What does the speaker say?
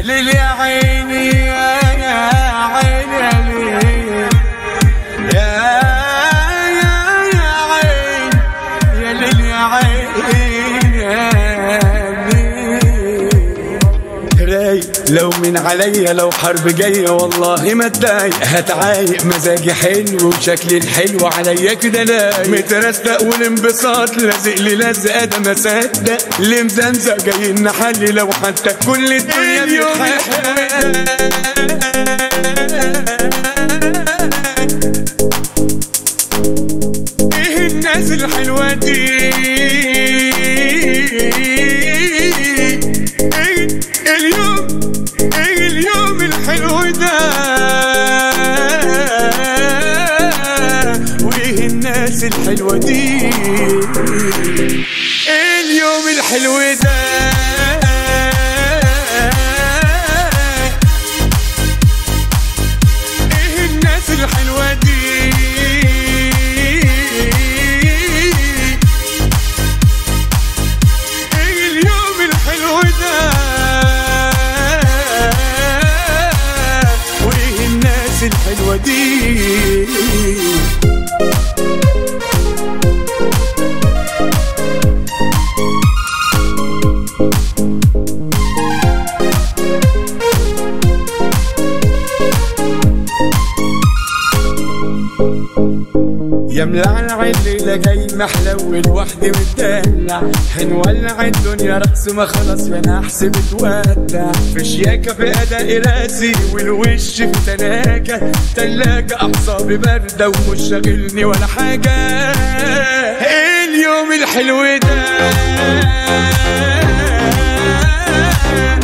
ليل يا عيني يا عيني يا ليل يا يا يا عين يا ليل يا عين يا ليل رايق لو من عليا لو حرب جاية والله ما اتضايق هتعايق مزاجي حلو وشكلي الحلو عليا كده لايق مترستق والانبساط لازق لي لزقة ده ما صدق اللي مزمزق جاي نحلي لو حتى كل الدنيا بتحب ايه الناس الحلوة دي ايه اليوم ايه اليوم الحلو ده وايه الناس الحلوة دي ايه اليوم الحلو ده ايه الناس الحلوة دي ايه اليوم الحلو ده وايه الناس الحلوة دي يا ملعلع الليلة جاي محلول وحدي متدلع هنولع الدنيا رقص ما خلاص وانا احسب اتودع في شياكة في اداء راسي والوش في تلاجة تلاجة اعصابي باردة ومش شاغلني ولا حاجة ايه اليوم الحلو ده